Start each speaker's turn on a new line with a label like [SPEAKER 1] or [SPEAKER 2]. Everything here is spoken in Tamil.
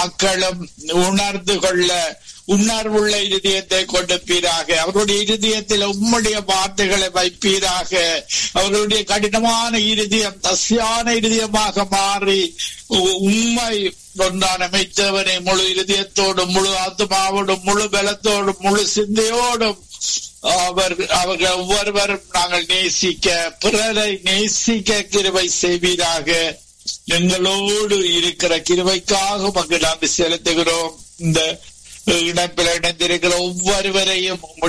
[SPEAKER 1] மக்களும் உணர்ந்து கொள்ள உணர்வுள்ள இருதயத்தை கொடுப்பீராக அவருடைய இருதயத்தில் உம்முடைய வார்த்தைகளை வைப்பீராக அவர்களுடைய கடினமான இருதயம் தசியான இருதயமாக மாறி உ- உம்மை கொண்டான மெய்த்தவனை முழு இருதயத்தோடும் முழு ஆத்மாவோடும் முழு பலத்தோடும் முழு சிந்தையோடும் அவர் அவர்கள் ஒவ்வொருவரும் நாங்கள் நேசிக்க பிறரை நேசிக்க கிருபை செய்வீராக எங்களோடு இருக்கிற கிருபைக்காக மக்கள் நன்றி செலுத்துகிறோம் இந்த இணைப்பில் இணைந்திருக்கிற ஒவ்வொருவரையும் உம்முடைய